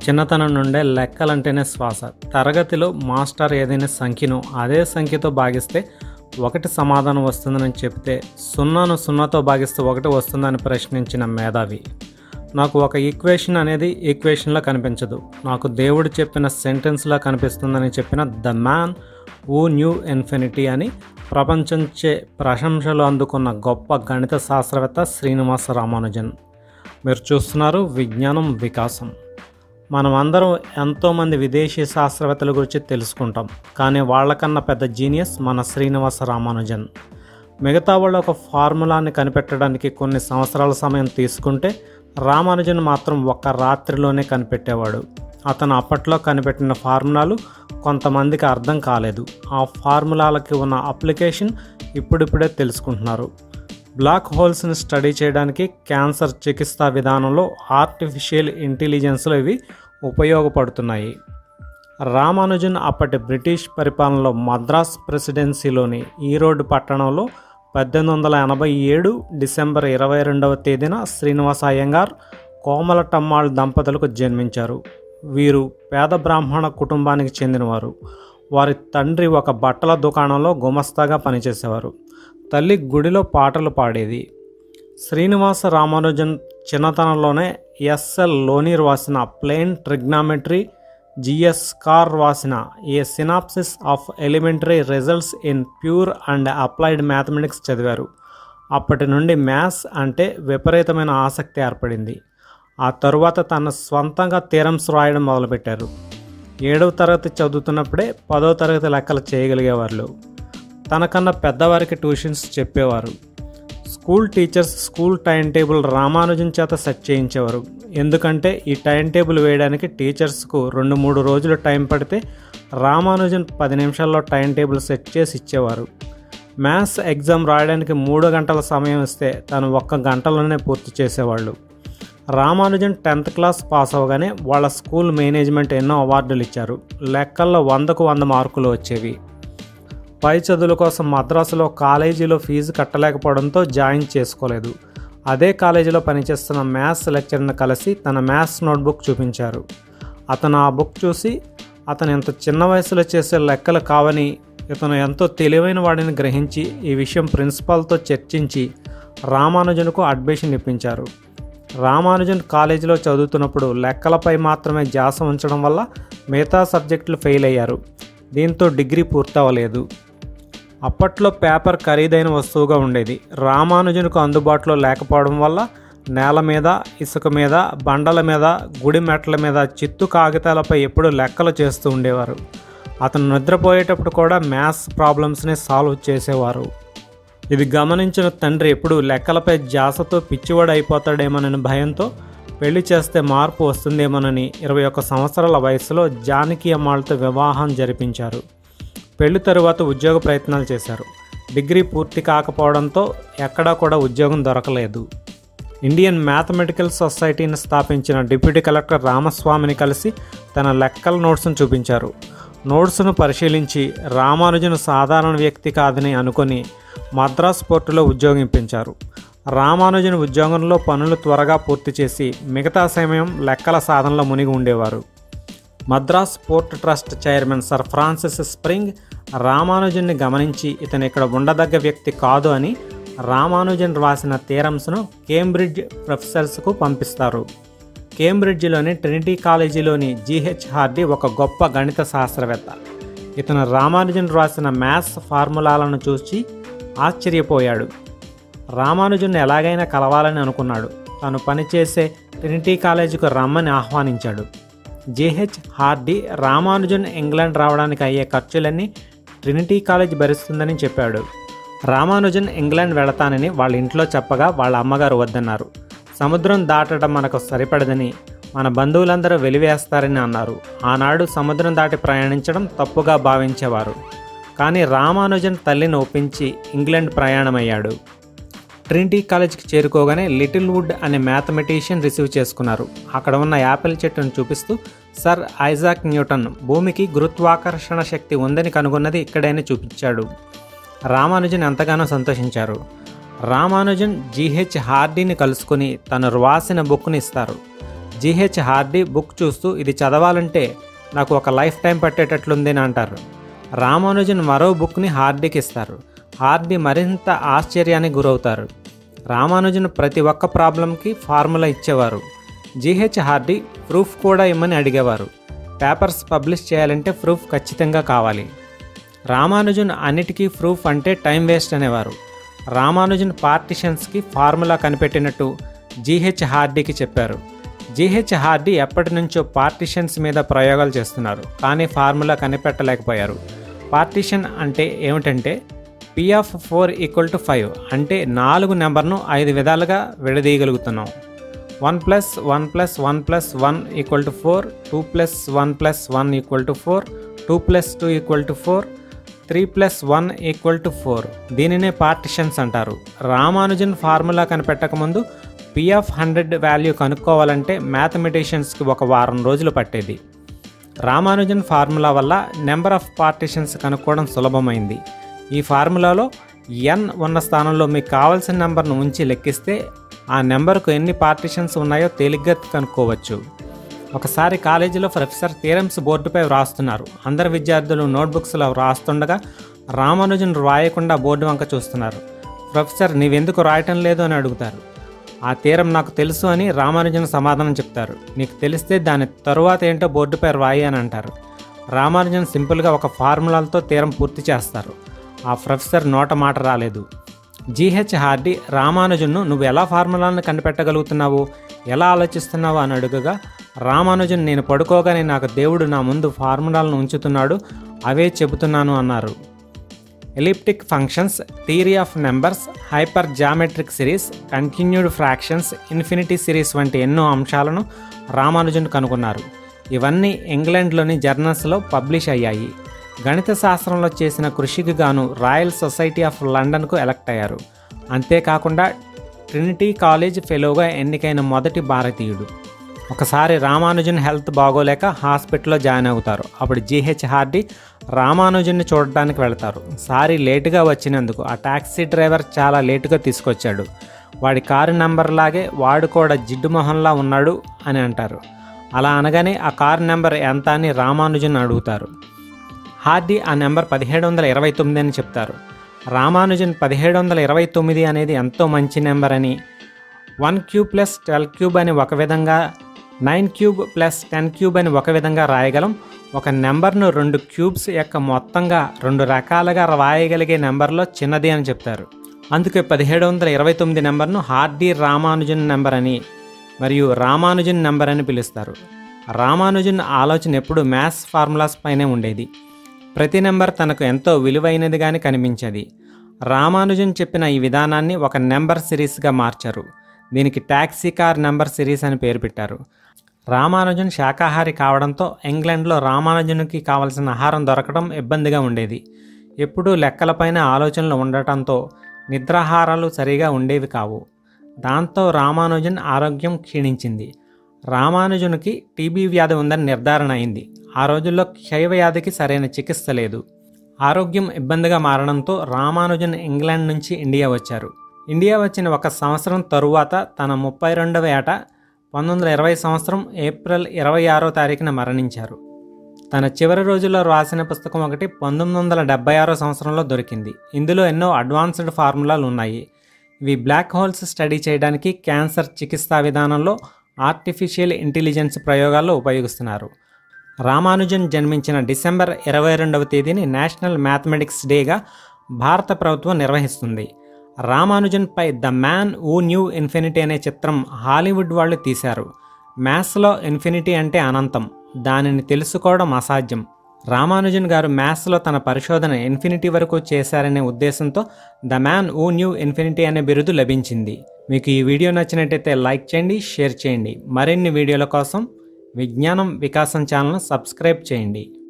చిన్నతనం నుండే లెక్కలంటేనే శ్వాస తరగతిలో మాస్టర్ ఏదైనా సంఖ్యను అదే సంఖ్యతో భాగిస్తే ఒకటి సమాధానం వస్తుందని చెప్తే సున్నాను సున్నాతో భాగిస్తే ఒకటి వస్తుందని ప్రశ్నించిన మేధావి నాకు ఒక ఈక్వేషన్ అనేది ఈక్వేషన్లా కనిపించదు నాకు దేవుడు చెప్పిన సెంటెన్స్లా కనిపిస్తుందని చెప్పిన the man who knew infinity అని ప్రపంచంచే ప్రశంసలు అందుకున్న గొప్ప గణిత శాస్త్రవేత్త శ్రీనివాస రామానుజన్ మీరు చూస్తున్నారు విజ్ఞానం వికాసం మనం అందరం ఎంతోమంది విదేశీ శాస్త్రవేత్తల గురించి తెలుసుకుంటాం కానీ వాళ్ళకన్నా పెద్ద జీనియస్ మన శ్రీనివాస రామానుజన్ మిగతా వాళ్ళు ఒక ఫార్ములాని కనిపెట్టడానికి కొన్ని సంవత్సరాల సమయం తీసుకుంటే రామానుజన్ మాత్రం ఒక్క రాత్రిలోనే కనిపెట్టేవాడు అతను అప్పట్లో కనిపెట్టిన ఫార్ములాలు కొంతమందికి అర్థం కాలేదు ఆ ఫార్ములాలకి ఉన్న అప్లికేషన్ ఇప్పుడిప్పుడే తెలుసుకుంటున్నారు బ్లాక్ హోల్స్ని స్టడీ చేయడానికి క్యాన్సర్ చికిత్సా విధానంలో ఆర్టిఫిషియల్ ఇంటెలిజెన్స్లో ఇవి ఉపయోగపడుతున్నాయి రామానుజన్ అప్పటి బ్రిటిష్ పరిపాలనలో మద్రాస్ ప్రెసిడెన్సీలోని ఈరోడ్ పట్టణంలో పద్దెనిమిది వందల ఎనభై ఏడు డిసెంబర్ ఇరవై రెండవ తేదీన శ్రీనివాస అయ్యంగార్ కోమలటమ్మాళ్ దంపతులకు జన్మించారు వీరు పేద బ్రాహ్మణ కుటుంబానికి చెందినవారు వారి తండ్రి ఒక బట్టల దుకాణంలో గుమస్తాగా పనిచేసేవారు తల్లి గుడిలో పాటలు పాడేది శ్రీనివాస రామానుజన్ చిన్నతనంలోనే ఎస్ఎల్ లోని రాసిన ప్లెయిన్ ట్రిగ్నామెట్రీ జిఎస్ కార్ రాసిన a synopsis of elementary results in pure and applied mathematics చదివారు అప్పటి నుండి మ్యాథ్స్ అంటే విపరీతమైన ఆసక్తి ఏర్పడింది ఆ తరువాత తన స్వంతంగా థీరమ్స్ రాయడం మొదలుపెట్టారు ఏడవ తరగతి చదువుతున్నప్పుడే పదో తరగతి లెక్కలు చేయగలిగేవారు తనకన్నా పెద్దవారికి ట్యూషన్స్ చెప్పేవారు school teachers school time table Ramanujan చేత సెట్ చేయించేవారు ఎందుకంటే ఈ టైం టేబుల్ వేయడానికి టీచర్స్కు రెండు మూడు రోజులు టైం పడితే రామానుజన్ పది నిమిషాల్లో టైం టేబుల్ సెట్ చేసి ఇచ్చేవారు మ్యాథ్స్ ఎగ్జామ్ రాయడానికి మూడు గంటల సమయం ఇస్తే తను ఒక్క గంటలోనే పూర్తి చేసేవాళ్ళు రామానుజన్ టెన్త్ క్లాస్ పాస్ అవగానే వాళ్ళ స్కూల్ మేనేజ్మెంట్ ఎన్నో అవార్డులు ఇచ్చారు లెక్కల్లో వందకు వంద మార్కులు వచ్చేవి పై చదువుల కోసం మద్రాసులో కాలేజీలో ఫీజు కట్టలేకపోవడంతో జాయిన్ చేసుకోలేదు అదే కాలేజీలో పనిచేస్తున్న మ్యాథ్స్ లెక్చర్ని కలిసి తన మ్యాథ్స్ నోట్బుక్ చూపించారు అతను ఆ బుక్ చూసి అతను ఎంత చిన్న వయసులో చేసే లెక్కలు కావని ఇతను ఎంతో తెలివైన వాడిని గ్రహించి ఈ విషయం ప్రిన్సిపాల్తో చర్చించి రామానుజన్కు అడ్మిషన్ ఇప్పించారు రామానుజన్ కాలేజీలో చదువుతున్నప్పుడు లెక్కలపై మాత్రమే ధ్యాస ఉంచడం వల్ల మిగతా సబ్జెక్టులు ఫెయిల్ అయ్యారు దీంతో డిగ్రీ పూర్తవలేదు అప్పట్లో పేపర్ ఖరీదైన వస్తువుగా ఉండేది రామానుజన్కు అందుబాటులో లేకపోవడం వల్ల నేల మీద ఇసుక మీద బండల మీద గుడి మెట్ల మీద చిత్తు కాగితాలపై ఎప్పుడు లెక్కలు చేస్తూ ఉండేవారు అతను నిద్రపోయేటప్పుడు కూడా మ్యాథ్స్ ప్రాబ్లమ్స్ని సాల్వ్ చేసేవారు ఇది గమనించిన తండ్రి ఎప్పుడు లెక్కలపై ధ్యాసతో పిచ్చివాడు అయిపోతాడేమోనని భయంతో పెళ్లి చేస్తే మార్పు వస్తుందేమోనని ఇరవై ఒక్క సంవత్సరాల వయసులో జానకి అమ్మాళ్ళతో వివాహం జరిపించారు పెళ్లి తరువాత ఉద్యోగ ప్రయత్నాలు చేశారు డిగ్రీ పూర్తి కాకపోవడంతో ఎక్కడా కూడా ఉద్యోగం దొరకలేదు ఇండియన్ మ్యాథమెటికల్ సొసైటీని స్థాపించిన డిప్యూటీ కలెక్టర్ రామస్వామిని కలిసి తన లెక్కల నోట్స్ను చూపించారు నోట్స్ను పరిశీలించి రామానుజన్ సాధారణ వ్యక్తి కాదని అనుకొని మద్రాస్ పోర్టులో ఉద్యోగం ఇప్పించారు రామానుజన్ ఉద్యోగంలో పనులు త్వరగా పూర్తి చేసి మిగతా సమయం లెక్కల సాధనలో మునిగి ఉండేవారు Madras port trust chairman sir Francis Spring రామానుజన్ని గమనించి ఇతను ఇక్కడ ఉండదగ్గ వ్యక్తి కాదు అని రామానుజన్ రాసిన థీరమ్స్ను కేంబ్రిడ్జ్ ప్రొఫెసర్స్కు పంపిస్తారు కేంబ్రిడ్జ్లోని ట్రినిటీ కాలేజీలోని జీహెచ్ హార్డీ ఒక గొప్ప గణిత శాస్త్రవేత్త ఇతను రామానుజన్ రాసిన మ్యాథ్స్ ఫార్ములాలను చూసి ఆశ్చర్యపోయాడు రామానుజన్ ఎలాగైనా కలవాలని అనుకున్నాడు తాను పనిచేసే ట్రినిటీ కాలేజీకి రమ్మని ఆహ్వానించాడు జేహెచ్ హార్డీ రామానుజన్ ఇంగ్లాండ్ రావడానికి అయ్యే ఖర్చులన్నీ ట్రినిటీ కాలేజ్ భరిస్తుందని చెప్పాడు రామానుజన్ ఇంగ్లాండ్ వెళతానని వాళ్ళ ఇంట్లో చెప్పగా వాళ్ళ అమ్మగారు వద్దన్నారు సముద్రం దాటడం మనకు సరిపడదని మన బంధువులందరూ వెలివేస్తారని అన్నారు ఆనాడు సముద్రం దాటి ప్రయాణించడం తప్పుగా భావించేవారు కానీ రామానుజన్ తల్లిని ఒప్పించి ఇంగ్లాండ్ ప్రయాణమయ్యాడు ట్రినిటీ కాలేజ్కి చేరుకోగానే లిటిల్ వుడ్ అనే మ్యాథమెటీషియన్ రిసీవ్ చేసుకున్నారు అక్కడ ఉన్న యాపిల్ చెట్టును చూపిస్తూ సర్ ఐజాక్ న్యూటన్ భూమికి గురుత్వాకర్షణ శక్తి ఉందని కనుగొన్నది ఇక్కడైనా చూపించాడు రామానుజన్ ఎంతగానో సంతోషించారు రామానుజన్ జీహెచ్ హార్డీని కలుసుకుని తను రాసిన బుక్ని ఇస్తారు జీహెచ్ హార్డీ బుక్ చూస్తూ ఇది చదవాలంటే నాకు ఒక లైఫ్ టైం పట్టేటట్లుంది అని అంటారు రామానుజన్ మరో బుక్ని హార్డీకి ఇస్తారు హార్డీ మరింత ఆశ్చర్యానికి గురవుతారు రామానుజన్ ప్రతి ఒక్క ప్రాబ్లంకి ఫార్ములా ఇచ్చేవారు జీహెచ్ హార్డీ ప్రూఫ్ కూడా ఇమ్మని అడిగేవారు పేపర్స్ పబ్లిష్ చేయాలంటే ప్రూఫ్ ఖచ్చితంగా కావాలి రామానుజన్ అన్నిటికీ ప్రూఫ్ అంటే టైం వేస్ట్ అనేవారు రామానుజన్ పార్టిషన్స్కి ఫార్ములా కనిపెట్టినట్టు జీహెచ్ హార్డీకి చెప్పారు జీహెచ్ హార్డీ ఎప్పటి నుంచో పార్టిషన్స్ మీద ప్రయోగాలు చేస్తున్నారు కానీ ఫార్ములా కనిపెట్టలేకపోయారు పార్టిషన్ అంటే ఏమిటంటే P of four equal to five అంటే నాలుగు నెంబర్ను ఐదు విధాలుగా విడదీయగలుగుతున్నాం one plus one plus one plus one equal to four two plus one plus one equal to four two plus two equal to four three plus one equal to four దీనినే partitions అంటారు Ramanujan formula కనిపెట్టకముందు P of hundred value కనుక్కోవాలంటే మ్యాథమెటిషియన్స్కి ఒక వారం రోజులు పట్టేది Ramanujan formula వల్ల నెంబర్ ఆఫ్ పార్టిషన్స్ కనుక్కోవడం సులభమైంది ఈ ఫార్ములాలో ఎన్ ఉన్న స్థానంలో మీకు కావాల్సిన నెంబర్ను ఉంచి లెక్కిస్తే ఆ నెంబర్కు ఎన్ని పార్టిషన్స్ ఉన్నాయో తేలిగ్గా కనుక్కోవచ్చు ఒకసారి కాలేజీలో ప్రొఫెసర్ థీరమ్స్ బోర్డుపై వ్రాస్తున్నారు అందరు విద్యార్థులు నోట్బుక్స్లో వ్రాస్తుండగా రామానుజన్ రాయకుండా బోర్డు వంక చూస్తున్నారు ప్రొఫెసర్ నీవెందుకు రాయటం లేదు అని అడుగుతారు ఆ తీరం నాకు తెలుసు అని రామానుజన్ సమాధానం చెప్తారు నీకు తెలిస్తే దాని తరువాత ఏంటో బోర్డుపై రాయి అని అంటారు రామానుజన్ సింపుల్గా ఒక ఫార్ములాలతో తీరం పూర్తి చేస్తారు ఆ ప్రొఫెసర్ నోట మాట రాలేదు జీహెచ్ హార్డీ రామానుజన్ను నువ్వు ఎలా ఫార్ములాలను కనిపెట్టగలుగుతున్నావు ఎలా ఆలోచిస్తున్నావు అని అడుగగా రామానుజన్ నేను పడుకోగానే నాకు దేవుడు నా ముందు ఫార్ములాలను ఉంచుతున్నాడు అవే చెబుతున్నాను అన్నారు elliptic functions theory of numbers hypergeometric series continued fractions infinity series వంటి ఎన్నో అంశాలను రామానుజన్ కనుగొన్నారు ఇవన్నీ ఇంగ్లాండ్లోని జర్నల్స్లో పబ్లిష్ అయ్యాయి గణిత శాస్త్రంలో చేసిన కృషికి గాను రాయల్ సొసైటీ ఆఫ్ లండన్కు ఎలక్ట్ అయ్యారు అంతేకాకుండా ట్రినిటీ కాలేజ్ ఫెలోగా ఎన్నికైన మొదటి భారతీయుడు ఒకసారి రామానుజన్ హెల్త్ బాగోలేక హాస్పిటల్లో జాయిన్ అవుతారు అప్పుడు జీహెచ్ హార్డీ రామానుజన్ని చూడడానికి వెళ్తారు సారీ లేటుగా వచ్చినందుకు ఆ టాక్సీ డ్రైవర్ చాలా లేటుగా తీసుకొచ్చాడు వాడి కారు నెంబర్ లాగే వాడు కూడా జిడ్డు మొహంలా ఉన్నాడు అని అంటారు అలా అనగానే ఆ కారు నెంబర్ ఎంత అని రామానుజన్ అడుగుతారు హార్డీ ఆ నెంబర్ పదిహేడు వందల ఇరవై తొమ్మిది అని చెప్తారు రామానుజన్ పదిహేడు వందల ఇరవై తొమ్మిది అనేది ఎంతో మంచి నెంబర్ అని one cube plus twelve cube అని ఒక విధంగా nine cube plus ten cube అని ఒక విధంగా రాయగలం ఒక నెంబర్ను రెండు క్యూబ్స్ యొక్క మొత్తంగా రెండు రకాలుగా రాయగలిగే నెంబర్లో చిన్నది అని చెప్తారు అందుకే పదిహేడు వందల ఇరవై తొమ్మిది నెంబర్ను హార్డీ రామానుజన్ నెంబర్ అని మరియు రామానుజన్ నెంబర్ అని పిలుస్తారు రామానుజన్ ఆలోచన ఎప్పుడు మ్యాథ్స్ ఫార్ములాస్ పైనే ఉండేది ప్రతి నెంబర్ తనకు ఎంతో విలువైనదిగానే కనిపించేది రామానుజన్ చెప్పిన ఈ విధానాన్ని ఒక నెంబర్ సిరీస్గా మార్చారు దీనికి టాక్సీ కార్ నెంబర్ సిరీస్ అని పేరు పెట్టారు రామానుజన్ శాకాహారి కావడంతో ఇంగ్లాండ్లో రామానుజన్కి కావలసిన ఆహారం దొరకడం ఇబ్బందిగా ఉండేది ఎప్పుడూ లెక్కలపైన ఆలోచనలు ఉండటంతో నిద్రాహారాలు సరిగా ఉండేవి కావు దాంతో రామానుజన్ ఆరోగ్యం క్షీణించింది రామానుజునికి టీబీ వ్యాధి ఉందని నిర్ధారణ అయింది ఆ రోజుల్లో క్షయవ్యాధికి సరైన చికిత్స లేదు ఆరోగ్యం ఇబ్బందిగా మారడంతో రామానుజన్ ఇంగ్లాండ్ నుంచి ఇండియా వచ్చారు ఇండియా వచ్చిన ఒక సంవత్సరం తరువాత తన ముప్పై రెండవ ఏట పంతొమ్మిది వందల ఇరవై సంవత్సరం ఏప్రిల్ ఇరవై ఆరో తారీఖున మరణించారు తన చివరి రోజుల్లో రాసిన పుస్తకం ఒకటి పంతొమ్మిది వందల డెబ్బై ఆరో సంవత్సరంలో దొరికింది ఇందులో ఎన్నో అడ్వాన్స్డ్ ఫార్ములాలు ఉన్నాయి ఇవి బ్లాక్ హోల్స్ స్టడీ చేయడానికి క్యాన్సర్ చికిత్సా విధానంలో ఆర్టిఫిషియల్ ఇంటెలిజెన్స్ ప్రయోగాల్లో ఉపయోగిస్తున్నారు రామానుజన్ జన్మించిన డిసెంబర్ ఇరవై రెండవ తేదీని నేషనల్ మ్యాథమెటిక్స్ డేగా భారత ప్రభుత్వం నిర్వహిస్తుంది రామానుజన్పై the man who knew infinity అనే చిత్రం హాలీవుడ్ వాళ్ళు తీశారు మ్యాథ్స్లో ఇన్ఫినిటీ అంటే అనంతం దానిని తెలుసుకోవడం అసాధ్యం రామానుజన్ గారు మ్యాథ్స్లో తన పరిశోధన ఇన్ఫినిటీ వరకు చేశారనే ఉద్దేశంతో the man who knew infinity అనే బిరుదు లభించింది మీకు ఈ వీడియో నచ్చినట్టయితే లైక్ చేయండి షేర్ చేయండి మరిన్ని వీడియోల కోసం విజ్ఞానం వికాసం ఛానల్ను సబ్స్క్రైబ్ చేయండి